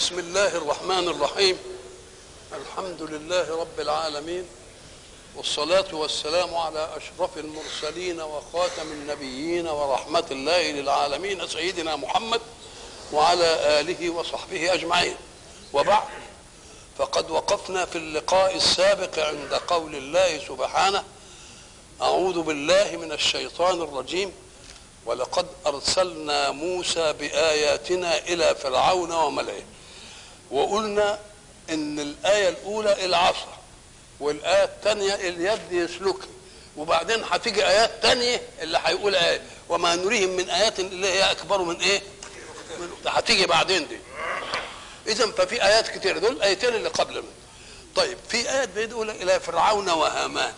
بسم الله الرحمن الرحيم الحمد لله رب العالمين والصلاة والسلام على أشرف المرسلين وخاتم النبيين ورحمة الله للعالمين سيدنا محمد وعلى آله وصحبه أجمعين وبعد فقد وقفنا في اللقاء السابق عند قول الله سبحانه أعوذ بالله من الشيطان الرجيم ولقد أرسلنا موسى بآياتنا إلى فرعون وملئه وقلنا إن الآية الأولى العصا والآية الثانية اليد يسلكها وبعدين هتيجي آيات تانية اللي هيقول آية وما نريهم من آيات اللي هي أكبر من إيه؟ من هتيجي بعدين دي إذا ففي آيات كتير دول آيتين اللي قبل منه طيب في آيات بيقول إلى فرعون وهامان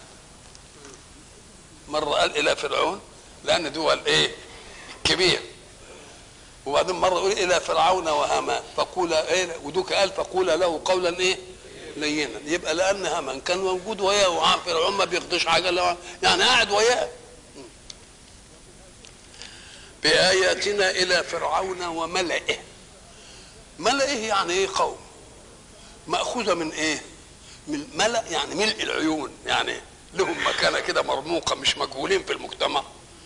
مرة قال إلى فرعون لأن دول إيه؟ كبير وبعدين مرة يقول إلى فرعون وهامان فقول إيه ودوك قال فقول له قولا إيه؟ لينا يبقى لأن هامان كان موجود وياه وعام فرعون ما بياخدش حاجة لو يعني قاعد وياه بآياتنا إلى فرعون وملئه ملئه يعني إيه قوم مأخوذة من إيه؟ من ملأ يعني ملء العيون يعني لهم مكانة كده مرموقة مش مجهولين في المجتمع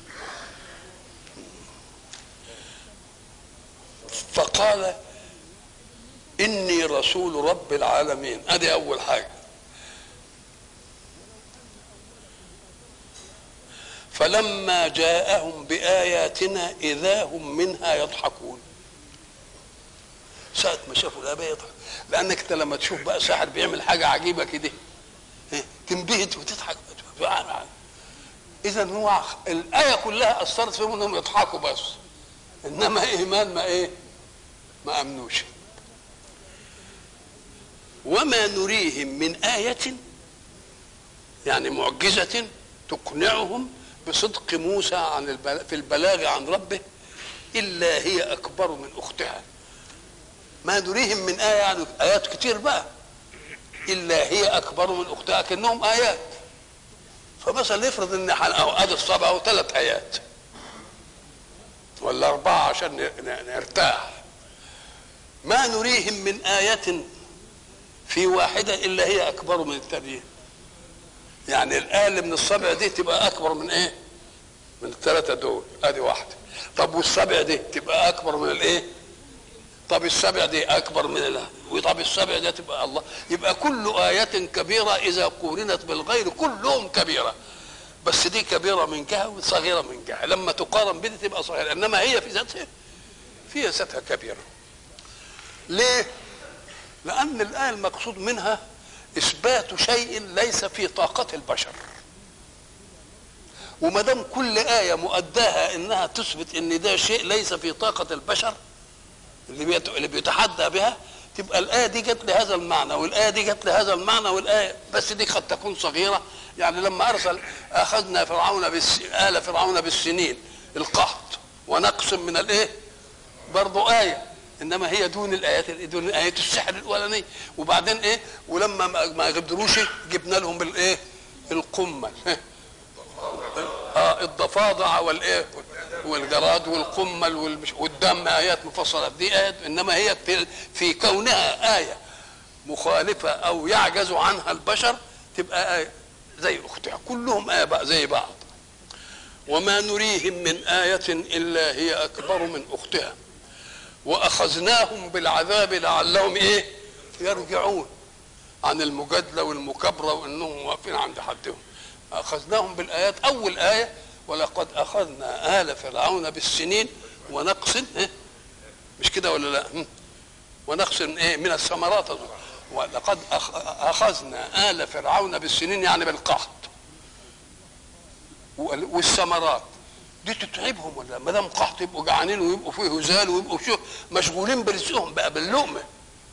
فقال إني رسول رب العالمين أدي أول حاجة فلما جاءهم بآياتنا إذا هم منها يضحكون ساعة ما شافوا الآباء يضحك لأنك أنت لما تشوف بقى ساحر بيعمل حاجة عجيبة كده تنبهت وتضحك إذا هو الآية كلها أثرت فيهم إنهم يضحكوا بس إنما إيمان ما إيه؟ ما أمنوش وما نريهم من آية يعني معجزة تقنعهم بصدق موسى عن البلاغ في البلاغ عن ربه إلا هي أكبر من أختها ما نريهم من آية يعني آيات كتير بقى إلا هي أكبر من أختها كأنهم آيات فمثلا نفرض إن أدي الصبع أو ثلاث آيات ولا أربعة عشان نرتاح ما نريهم من آية في واحدة إلا هي أكبر من الثانية يعني الآية اللي من السبع دي تبقى أكبر من إيه؟ من الثلاثة دول أدي واحدة طب والسبع دي تبقى أكبر من الإيه؟ طب السبع دي أكبر من الله وطب السبع دي تبقى الله يبقى كل آية كبيرة إذا قورنت بالغير كلهم كبيرة بس دي كبيرة من جهة وصغيرة من جهة لما تقارن بدي تبقى صغيرة إنما هي في ذاتها في ذاتها كبيرة ليه؟ لأن الآية المقصود منها إثبات شيء ليس في طاقة البشر وما دام كل آية مؤداها إنها تثبت إن ده شيء ليس في طاقة البشر اللي اللي بيتحدى بها تبقى الآية دي جت لهذا المعنى والآية دي جت لهذا المعنى والآية بس دي قد تكون صغيرة يعني لما أرسل أخذنا فرعون بالس... آل فرعون بالسنين القحط ونقص من الإيه؟ برضه آية انما هي دون الايات دون ايات السحر الاولانيه وبعدين ايه ولما ما قدروش جبنا لهم بالايه القمل اه الضفادع والايه والجراد والقمل والمش والدم ايات مفصله دي ايات انما هي في, في كونها ايه مخالفه او يعجز عنها البشر تبقى ايه زي اختها كلهم ايه بقى زي بعض وما نريهم من ايه الا هي اكبر من اختها واخذناهم بالعذاب لعلهم ايه يرجعون عن المجادله والمكابره وانهم واقفين عند حدهم اخذناهم بالايات اول ايه ولقد اخذنا ال فرعون بالسنين ونقص إيه؟ مش كده ولا لا ونقص ايه من الثمرات ولقد اخذنا ال فرعون بالسنين يعني بالقحط والثمرات دي تتعبهم ولا ما دام قحط يبقوا جعانين ويبقوا فيه هزال ويبقوا شو مشغولين برزقهم بقى باللقمه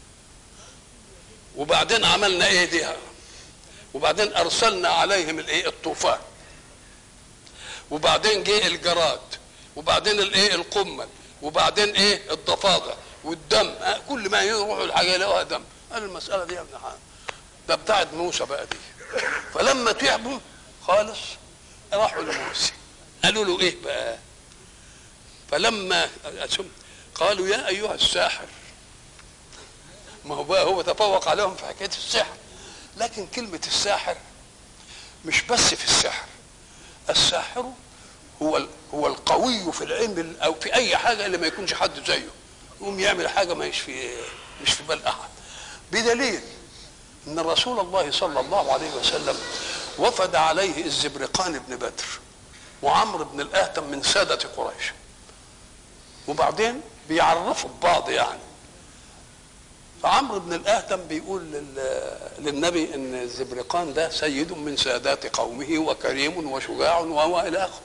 وبعدين عملنا ايه دي وبعدين ارسلنا عليهم الايه الطوفان وبعدين جه الجراد وبعدين الايه القمل وبعدين ايه الضفادع والدم كل ما يروحوا الحاجه يلاقوها دم قال المساله دي يا ابن حان ده بتاعت موسى بقى دي فلما تعبوا خالص راحوا لموسى قالوا له ايه بقى فلما قالوا يا ايها الساحر ما هو بقى هو تفوق عليهم في حكايه السحر لكن كلمه الساحر مش بس في السحر الساحر هو ال- هو القوي في العلم او في اي حاجه اللي ما يكونش حد زيه يقوم يعمل حاجه ما مش في مش في بال احد بدليل ان رسول الله صلى الله عليه وسلم وفد عليه الزبرقان بن بدر وعمرو بن الاهتم من ساده قريش وبعدين بيعرفوا ببعض يعني فعمرو بن الاهتم بيقول لل- للنبي ان الزبرقان ده سيد من سادات قومه وكريم وشجاع وهو الى اخره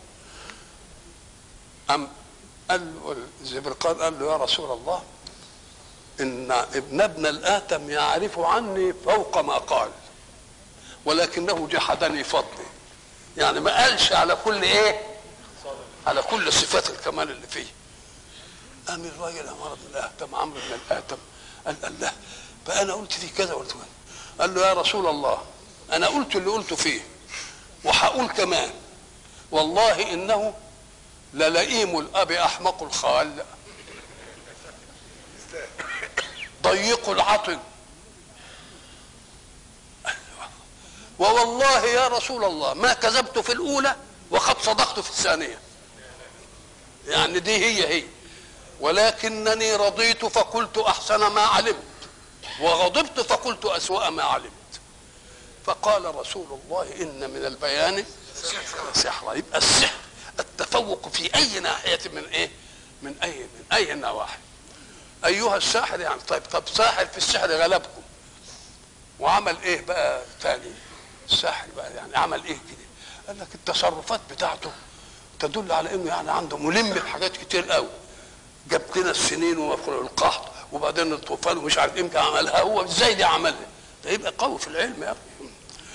أم قال له الزبرقان قال له يا رسول الله ان ابن ابن الاتم يعرف عني فوق ما قال ولكنه جحدني فضلي يعني ما قالش على كل ايه على كل صفات الكمال اللي فيه قام الراجل عمر بن الاتم عمرو بن الاتم قال الله فانا قلت فيه كذا قلت كذا قال له يا رسول الله انا قلت اللي قلته فيه وهقول كمان والله انه للئيم الاب احمق الخال ضيق العطن ووالله يا رسول الله ما كذبت في الاولى وقد صدقت في الثانيه يعني دي هي هي ولكنني رضيت فقلت احسن ما علمت وغضبت فقلت اسوا ما علمت فقال رسول الله ان من البيان سحرا يبقى السحر التفوق في اي ناحيه من ايه من اي من اي النواحي ايها الساحر يعني طيب طب ساحر في السحر غلبكم وعمل ايه بقى تاني الساحر بقى يعني عمل ايه كده قال لك التصرفات بتاعته تدل على انه يعني عنده ملم بحاجات كتير قوي جاب لنا السنين والقحط وبعدين الطوفان ومش عارف امتى عملها هو ازاي دي عملها ده يبقى قوي في العلم يا اخي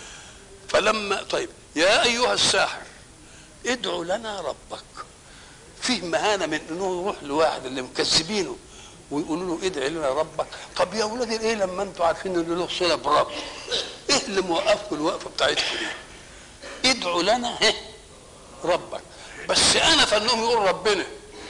فلما طيب يا ايها الساحر ادعو لنا ربك فيه مهانه من انه يروح لواحد اللي مكذبينه ويقولوا له ادعي لنا ربك طب يا اولاد ايه لما انتوا عارفين ان له صله برب ايه اللي موقفكم الوقفه بتاعتكم دي ادعوا لنا هه ربك بس انا فانهم يقول ربنا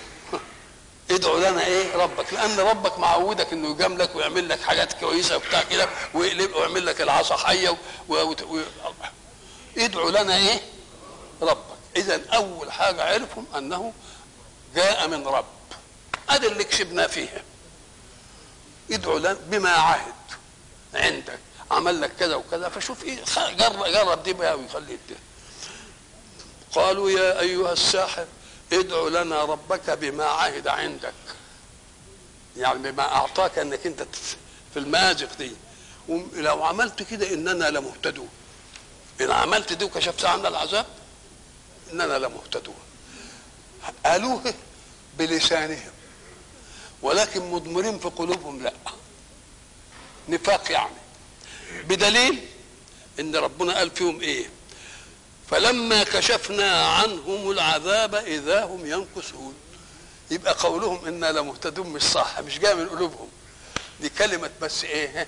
ادعوا لنا ايه ربك لان ربك معودك انه يجاملك ويعمل لك حاجات كويسه وبتاع كده ويقلب ويعمل لك العصا حيه و... و... و... ادعوا لنا ايه ربك اذا اول حاجه عرفهم انه جاء من رب ادي اللي كسبنا فيها ادعوا لنا بما عهد عندك عمل لك كذا وكذا فشوف ايه خ- جرب جرب دي بقى ويخليه ده قالوا يا ايها الساحر ادع لنا ربك بما عهد عندك يعني بما اعطاك انك انت تف- في المازق دي ولو عملت كده اننا لمهتدون ان عملت دي وكشفت عنا العذاب اننا لمهتدون قالوه بلسانهم ولكن مضمرين في قلوبهم لا نفاق يعني بدليل ان ربنا قال فيهم ايه فلما كشفنا عنهم العذاب اذا هم ينكثون يبقى قولهم انا لمهتدون مش صح مش جاي من قلوبهم دي كلمه بس ايه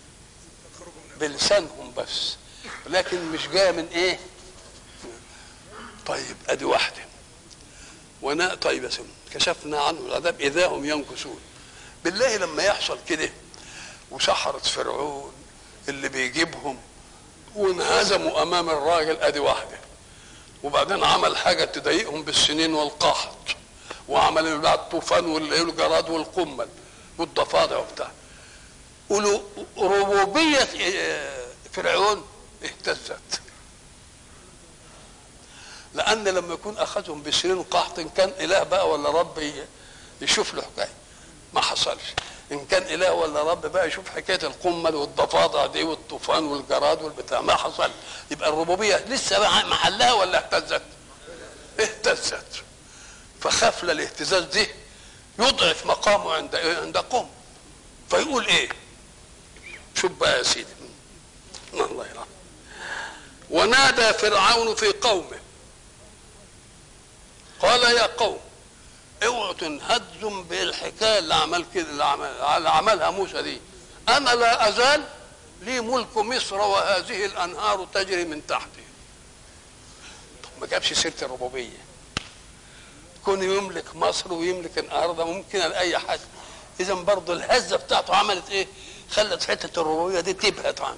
بلسانهم بس لكن مش جايه من ايه طيب ادي واحده وانا طيب يا سيدي كشفنا عنه العذاب اذا هم ينكثون بالله لما يحصل كده وسحرة فرعون اللي بيجيبهم وانهزموا امام الراجل ادي واحده وبعدين عمل حاجه تضايقهم بالسنين والقحط وعمل بقى الطوفان والجراد والقمل والضفادع وبتاع قولوا ربوبيه إيه، فرعون اهتزت لان لما يكون اخذهم بسنين قحط ان كان اله بقى ولا رب ي- يشوف له حكايه ما حصلش ان كان اله ولا رب بقى يشوف حكايه القمل والضفادع دي والطوفان والجراد والبتاع ما حصل يبقى الربوبيه لسه بقى محلها ولا اهتزت اهتزت فخاف الاهتزاز دي يضعف مقامه عند عند قوم فيقول ايه شوف بقى يا سيدي الله يرحمه ونادى فرعون في قومه قال يا قوم اوعوا تنهزم بالحكايه اللي عمل كده اللي, عمل اللي عملها موسى دي انا لا ازال لي ملك مصر وهذه الانهار تجري من تحتي طب ما جابش سيره الربوبيه كون يملك مصر ويملك الانهار ده ممكن لاي حد اذا برضه الهزه بتاعته عملت ايه خلت حته الربوبيه دي تبهت عنده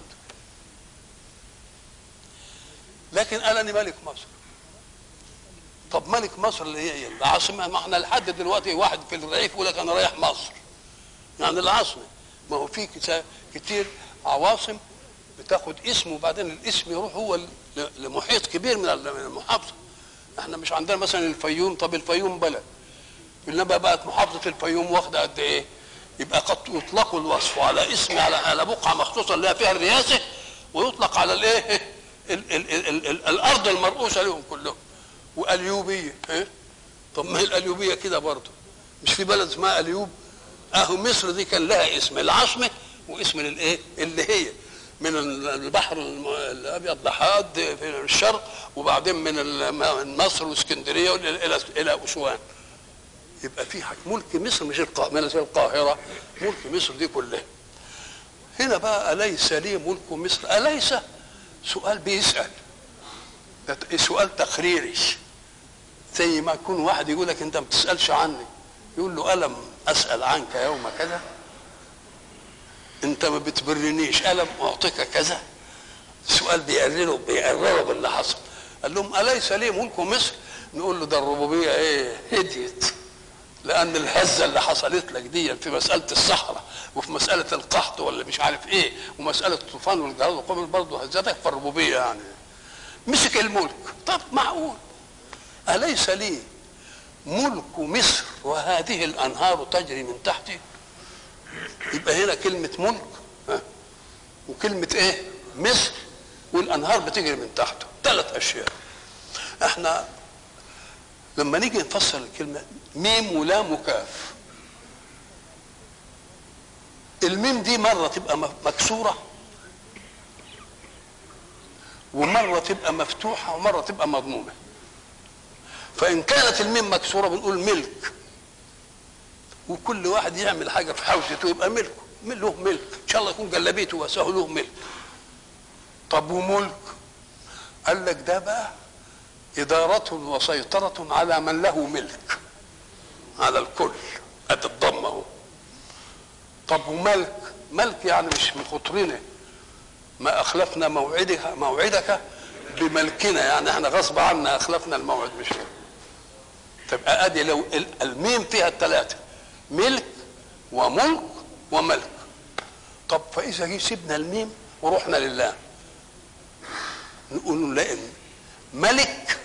لكن قال انا ملك مصر طب ملك مصر اللي هي ايه؟ العاصمه ما احنا لحد دلوقتي واحد في الرعيف يقول لك انا رايح مصر يعني العاصمه ما هو في كتا- كتير عواصم بتاخد اسم وبعدين الاسم يروح هو ل- لمحيط كبير من ال- من المحافظه احنا مش عندنا مثلا الفيوم طب الفيوم بلد انما بقت محافظه الفيوم واخده قد ايه؟ يبقى قد يطلق الوصف على اسم على على بقعه مخصوصه اللي هي فيها الرئاسه ويطلق على الايه؟ ال- ال- ال- ال- ال- الارض المرؤوسه لهم كلهم واليوبيه إيه؟ طب ما هي الاليوبيه كده برضه مش في بلد اسمها اليوب اهو مصر دي كان لها اسم العاصمه واسم الايه اللي هي من البحر الم- الابيض لحد في الشرق وبعدين من الم- مصر واسكندريه الى الى الى اسوان يبقى في حاجة ملك مصر مش القاهره مش القاهره ملك مصر دي كلها هنا بقى اليس لي ملك مصر اليس سؤال بيسال ده سؤال تقريري زي ما يكون واحد يقول لك انت ما بتسالش عني يقول له الم اسال عنك يوم كذا انت ما بتبرنيش الم اعطيك كذا سؤال بيقرره بيقرره باللي حصل قال لهم اليس لي ملك مصر نقول له ده الربوبيه ايه هديت لان الهزه اللي حصلت لك دي في مساله الصحراء وفي مساله القحط ولا مش عارف ايه ومساله الطوفان والجراد والقمر برضه هزتك في الربوبيه يعني مسك الملك طب معقول أليس لي ملك مصر وهذه الأنهار تجري من تحتي يبقى هنا كلمة ملك ها، وكلمة إيه مصر والأنهار بتجري من تحته ثلاث أشياء احنا لما نيجي نفسر الكلمة ميم ولام وكاف الميم دي مرة تبقى مكسورة ومرة تبقى مفتوحة ومرة تبقى مضمومة فإن كانت الميم مكسورة بنقول ملك وكل واحد يعمل حاجة في حوزته يبقى ملكه من له ملك إن شاء الله يكون جلبيته وسهو له ملك طب وملك قال لك ده بقى إدارة وسيطرة على من له ملك على الكل أدي الضمة أهو طب وملك ملك يعني مش من خطرنا ما أخلفنا موعدك موعدك بملكنا يعني احنا غصب عنا أخلفنا الموعد مش تبقى ادي لو ال- الميم فيها الثلاثه ملك وملك وملك طب فاذا جه سيبنا الميم ورحنا لله نقول لا إن ملك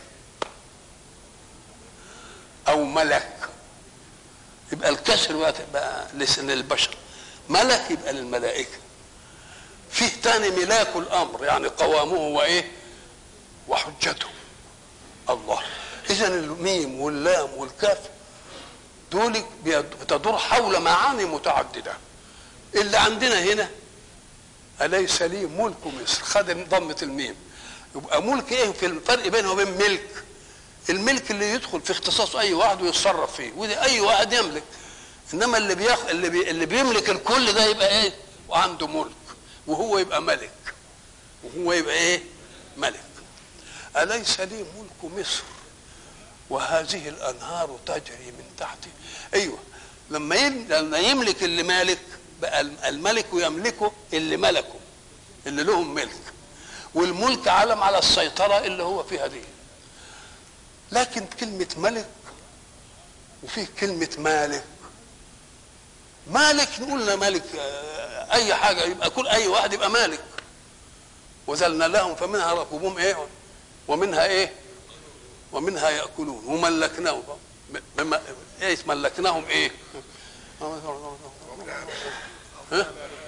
او ملك يبقى الكسر بقى تبقى لسن البشر ملك يبقى للملائكه فيه تاني ملاك الامر يعني قوامه وايه وحجته الله اذا الميم واللام والكاف دول بتدور حول معاني متعدده اللي عندنا هنا اليس لي ملك مصر خد ضمه الميم يبقى ملك ايه في الفرق بينه وبين ملك الملك اللي يدخل في اختصاص اي واحد ويتصرف فيه وده اي واحد يملك انما اللي بيخ... اللي, بي... اللي بيملك الكل ده يبقى ايه وعنده ملك وهو يبقى ملك وهو يبقى ايه ملك اليس لي ملك مصر وهذه الانهار تجري من تحتي ايوه لما يم... لما يملك اللي مالك بقى الملك يملكه اللي ملكه اللي لهم ملك والملك علم على السيطره اللي هو فيها دي لكن كلمه ملك وفيه كلمه مالك مالك نقول مالك آه، اي حاجه يبقى كل اي واحد يبقى مالك وذلنا لهم فمنها ركوبهم ايه ومنها ايه ومنها ياكلون وملكناهم بما ايه ملكناهم ايه ها؟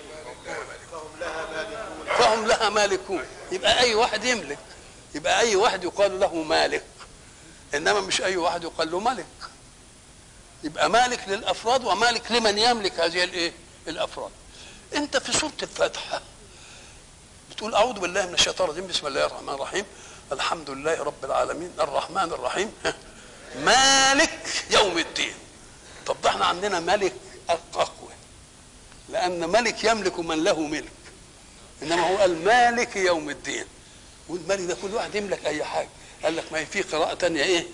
فهم لها مالكون يبقى اي واحد يملك يبقى اي واحد يقال له مالك انما مش اي واحد يقال له ملك يبقى مالك للافراد ومالك لمن يملك هذه الايه الافراد انت في سوره الفاتحه بتقول اعوذ بالله من الشيطان الرجيم بسم الله الرحمن الرحيم الحمد لله رب العالمين الرحمن الرحيم مالك يوم الدين طب ده احنا عندنا ملك اقوى لان ملك يملك من له ملك انما هو قال مالك يوم الدين والملك ده كل واحد يملك اي حاجه قال لك ما هي في قراءه تانية ايه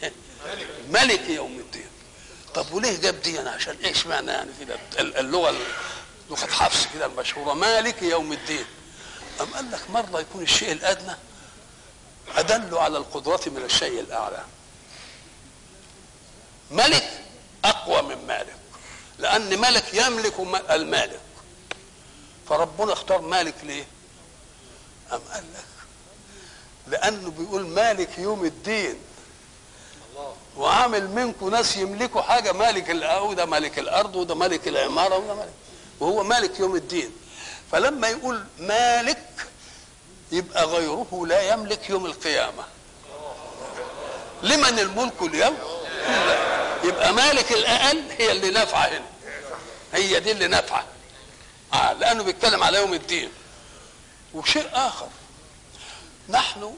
ملك يوم الدين طب وليه جاب دي أنا عشان ايش معنى يعني كده اللغه لغه حفص كده المشهوره مالك يوم الدين أم قال لك مرة يكون الشيء الأدنى أدل على القدرة من الشيء الأعلى ملك أقوى من مالك لأن ملك يملك المالك فربنا اختار مالك ليه؟ أم قال لك لأنه بيقول مالك يوم الدين وعامل منكم ناس يملكوا حاجة مالك الأرض وده مالك الأرض وده مالك العمارة وده مالك وهو مالك يوم الدين فلما يقول مالك يبقى غيره لا يملك يوم القيامة لمن الملك اليوم يبقى مالك الأقل هي اللي نافعة هنا هي دي اللي نافعة آه لأنه بيتكلم على يوم الدين وشيء آخر نحن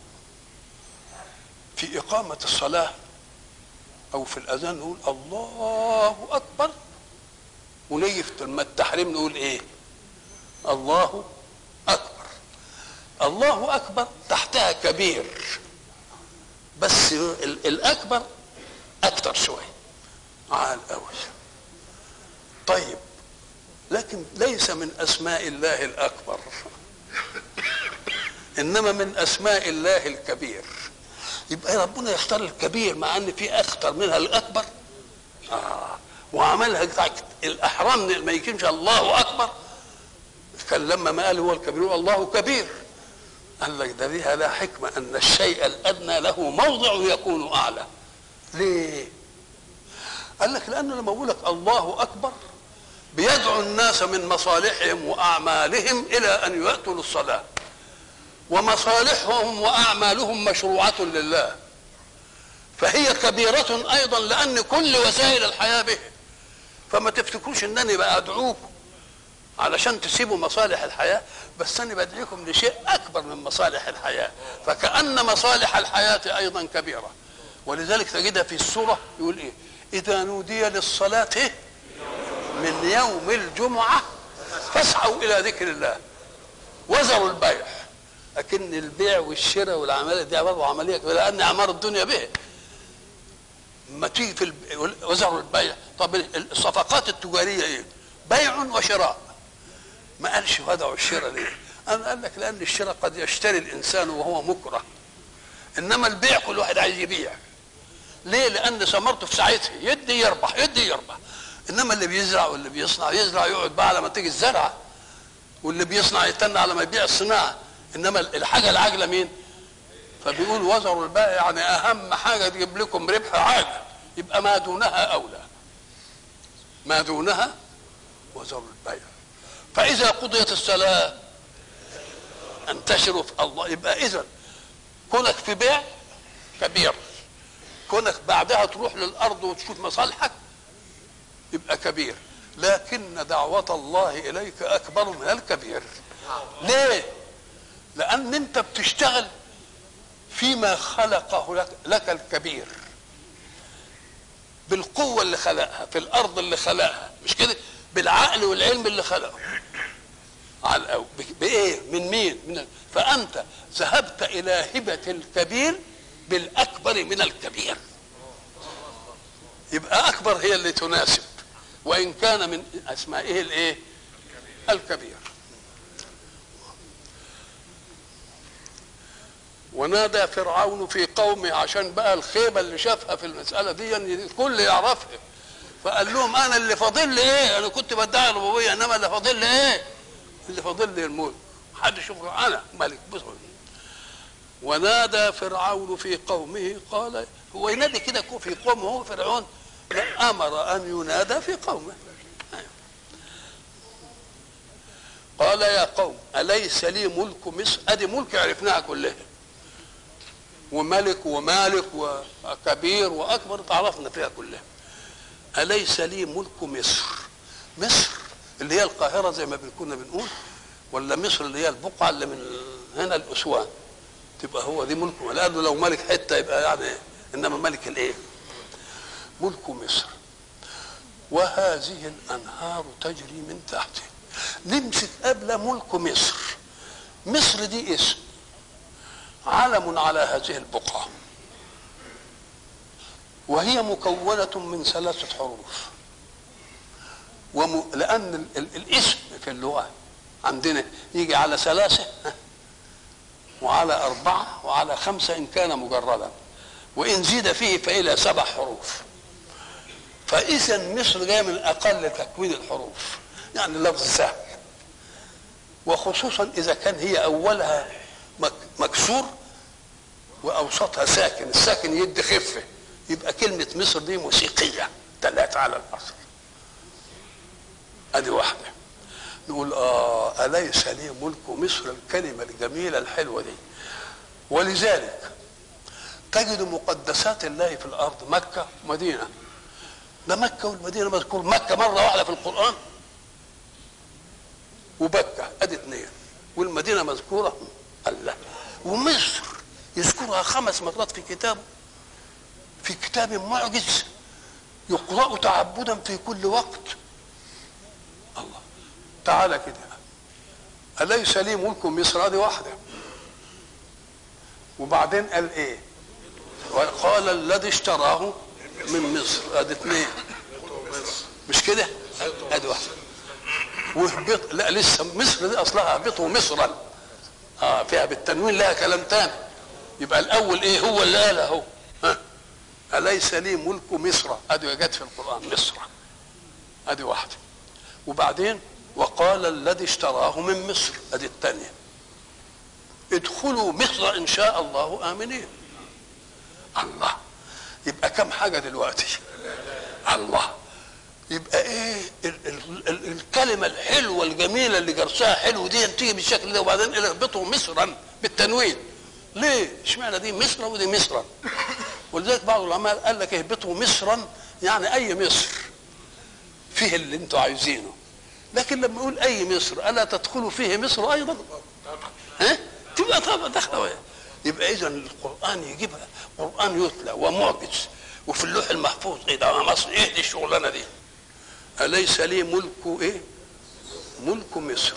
في إقامة الصلاة أو في الأذان نقول الله أكبر ونيجي في التحريم نقول إيه؟ الله أكبر الله أكبر تحتها كبير بس الأكبر أكتر شوية عال أوي طيب لكن ليس من أسماء الله الأكبر إنما من أسماء الله الكبير يبقى ربنا يختار الكبير مع ان في اخطر منها الاكبر آه. وعملها الاحرام ما يكونش الله اكبر كان لما ما قال هو الكبير الله كبير قال لك ده ليها لا حكمه ان الشيء الادنى له موضع يكون اعلى ليه قال لك لانه لما بقول لك الله اكبر بيدعو الناس من مصالحهم واعمالهم الى ان ياتوا للصلاه ومصالحهم واعمالهم مشروعه لله فهي كبيره ايضا لان كل وسائل الحياه به فما تفتكروش انني بقى ادعوكم علشان تسيبوا مصالح الحياه بس انا بدعيكم لشيء اكبر من مصالح الحياه فكان مصالح الحياه ايضا كبيره ولذلك تجدها في السوره يقول ايه اذا نودي للصلاه من يوم الجمعه فاسعوا الى ذكر الله وذروا البيع لكن البيع والشراء والعمليه دي برضه عمليه لان اعمار الدنيا به ما تيجي في وزروا البيع طب الصفقات التجاريه ايه؟ بيع وشراء ما قالش ودعوا الشراء ليه؟ أنا قال لك لأن الشراء قد يشتري الإنسان وهو مكره إنما البيع كل واحد عايز يبيع ليه؟ لأن ثمرته في ساعتها يدي يربح يدي يربح إنما اللي بيزرع واللي بيصنع يزرع يقعد بقى على ما تيجي الزرعة واللي بيصنع يستنى على ما يبيع الصناعة إنما الحاجة العاجلة مين؟ فبيقول وزروا البيع يعني أهم حاجة تجيب لكم ربح عاجل يبقى ما دونها أولى ما دونها وزروا البيع فإذا قضيت الصلاة انتشروا في الله يبقى إذا كونك في بيع كبير كونك بعدها تروح للأرض وتشوف مصالحك يبقى كبير لكن دعوة الله إليك أكبر من الكبير ليه؟ لأن أنت بتشتغل فيما خلقه لك, لك الكبير بالقوة اللي خلقها في الأرض اللي خلقها مش كده بالعقل والعلم اللي خلقه على الأول بإيه من مين من فأنت ذهبت إلى هبة الكبير بالأكبر من الكبير يبقى أكبر هي اللي تناسب وإن كان من أسمائه الإيه الكبير ونادى فرعون في قومه عشان بقى الخيبه اللي شافها في المساله دي الكل يعرفها فقال لهم انا اللي فاضل لي ايه انا كنت بدعي الربوبيه انما اللي فاضل لي ايه اللي فاضل لي الملك حد يشوف انا ملك بصر ونادى فرعون في قومه قال هو ينادي كده في قومه هو فرعون لا امر ان ينادى في قومه قال يا قوم اليس لي ملك مصر ادي ملك عرفناها كلها وملك ومالك وكبير واكبر تعرفنا فيها كلها اليس لي ملك مصر مصر اللي هي القاهره زي ما كنا بنقول ولا مصر اللي هي البقعه اللي من هنا الاسوان تبقى هو دي ملكه لانه لو ملك حته يبقى يعني انما ملك الايه ملك مصر وهذه الانهار تجري من تحته نمسك قبل ملك مصر مصر دي اسم علم على هذه البقعة وهي مكونة من ثلاثة حروف وم... لان ال... ال... الاسم في اللغه عندنا يجي على ثلاثه وعلى اربعه وعلى خمسه ان كان مجردا وان زيد فيه فالى سبع حروف فاذا مصر جايه من اقل تكوين الحروف يعني لفظ سهل وخصوصا اذا كان هي اولها مك... مكسور واوسطها ساكن الساكن يدي خفه يبقى كلمه مصر دي موسيقيه دلت على الاصل ادي واحده نقول اه اليس لي ملك مصر الكلمه الجميله الحلوه دي ولذلك تجد مقدسات الله في الارض مكه ومدينه ده مكه والمدينه مذكور مكه مره واحده في القران وبكه ادي اثنين والمدينه مذكوره الله ومصر يذكرها خمس مرات في كتابه في كتاب معجز يقرأ تعبدا في كل وقت الله تعالى كده أليس لي ملك مصر هذه واحدة وبعدين قال ايه وقال الذي اشتراه من مصر ادي اثنين مش كده ادي واحدة واهبط لا لسه مصر دي اصلها اهبطوا مصرا اه فيها بالتنوين لها كلام تاني يبقى الاول ايه هو اللي قال اهو ها اليس لي ملك مصر ادي جت في القران مصر ادي واحده وبعدين وقال الذي اشتراه من مصر ادي الثانيه ادخلوا مصر ان شاء الله امنين الله يبقى كم حاجه دلوقتي الله يبقى ايه ال ال ال الكلمه الحلوه الجميله اللي جرسها حلو دي تيجي بالشكل ده وبعدين اهبطوا مصرا بالتنوين ليه؟ اشمعنى دي مصر ودي مصرا ولذلك بعض العلماء قال لك اهبطوا مصرا يعني اي مصر فيه اللي انتوا عايزينه لكن لما يقول اي مصر الا تدخلوا فيه مصر ايضا ها تبقى طبعا داخله يبقى اذا القران يجيبها قران يتلى ومعجز وفي اللوح المحفوظ ايه ده مصر ايه دي الشغلانه دي اليس لي ملك ايه ملك مصر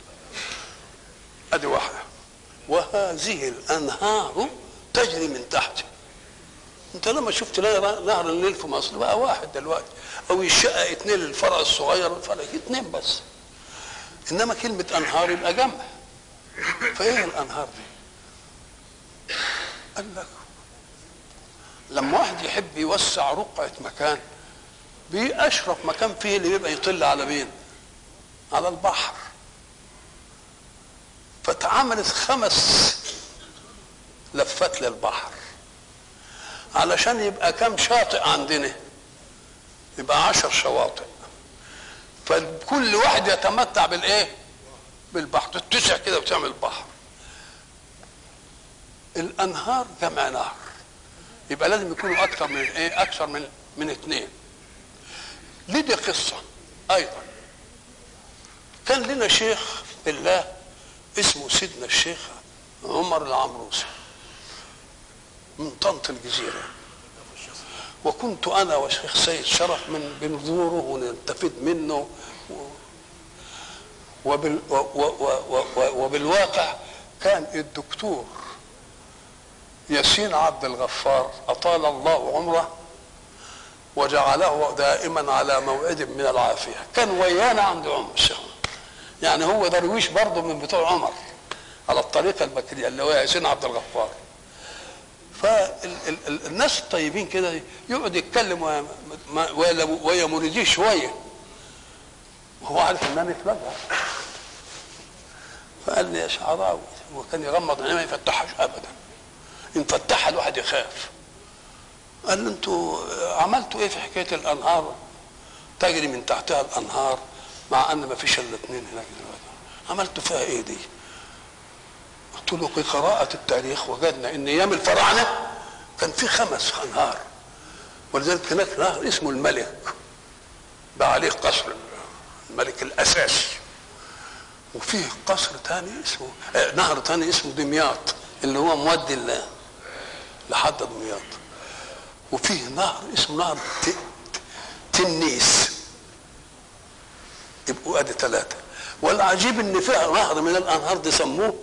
ادي واحده وهذه الانهار تجري من تحته انت لما شفت نهر النيل في مصر بقى واحد دلوقتي او يشقق اتنين للفرع الصغير والفرع اتنين بس انما كلمه انهار يبقى جمع فايه الانهار دي قال لك لما واحد يحب يوسع رقعة مكان بأشرف مكان فيه اللي بيبقى يطل على مين؟ على البحر فاتعملت خمس لفات للبحر علشان يبقى كم شاطئ عندنا يبقى عشر شواطئ فكل واحد يتمتع بالايه بالبحر تتسع كده وتعمل بحر الانهار جمع نهر يبقى لازم يكونوا اكثر من ايه اكثر من من اثنين لدي قصه ايضا كان لنا شيخ بالله اسمه سيدنا الشيخ عمر العمروسي من طنط الجزيرة وكنت أنا وشيخ سيد شرف من بنزوره ونستفيد منه وبال و و و و وبالواقع كان الدكتور ياسين عبد الغفار أطال الله عمره وجعله دائما على موعد من العافية كان ويانا عند عمر الشيخ يعني هو درويش برضه من بتوع عمر على الطريقة المكرية اللي هو ياسين عبد الغفار فالناس الطيبين كده يقعد يتكلم ويا مريديه شويه وهو عارف ان انا اتلقى فقال لي يا شعراوي هو كان يغمض عينيه ما يفتحهاش ابدا ان فتحها الواحد يخاف قال لي انتوا عملتوا ايه في حكايه الانهار تجري من تحتها الانهار مع ان ما فيش الا اثنين هناك دلوقتي عملتوا فيها ايه دي؟ قلت له في قراءة التاريخ وجدنا ان ايام الفراعنة كان في خمس انهار ولذلك هناك نهر اسمه الملك بقى عليه قصر الملك الاساسي وفيه قصر تاني اسمه آه نهر تاني اسمه دمياط اللي هو مودي لحد دمياط وفيه نهر اسمه نهر تنيس يبقوا ادي ثلاثة والعجيب ان فيها نهر من الانهار دي سموه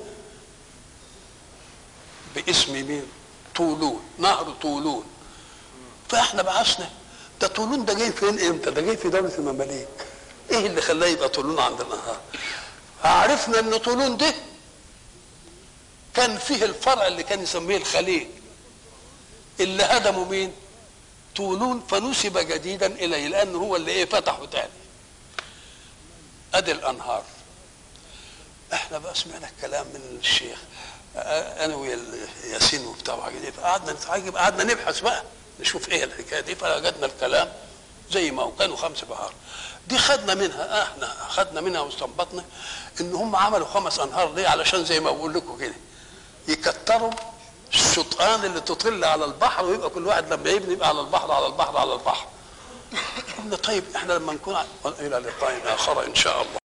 باسم مين؟ طولون نهر طولون فاحنا بعثنا ده طولون ده جاي فين امتى؟ ده جاي في دولة المماليك ايه اللي خلاه يبقى طولون عند الانهار عرفنا ان طولون ده كان فيه الفرع اللي كان يسميه الخليل اللي هدموا مين طولون فنسب جديدا اليه لانه هو اللي ايه فتحه تاني ادي الانهار احنا بقى سمعنا الكلام من الشيخ انا ويا ياسين وبتاع وحاجات دي فقعدنا نتعجب قعدنا نبحث بقى نشوف ايه الحكايه دي فوجدنا الكلام زي ما هو كانوا خمس بحار دي خدنا منها احنا خدنا منها واستنبطنا ان هم عملوا خمس انهار ليه علشان زي ما بقول لكم كده يكتروا الشطآن اللي تطل على البحر ويبقى كل واحد لما يبني يبقى على البحر على البحر على البحر قلنا طيب احنا لما نكون الى لقاء اخر ان شاء الله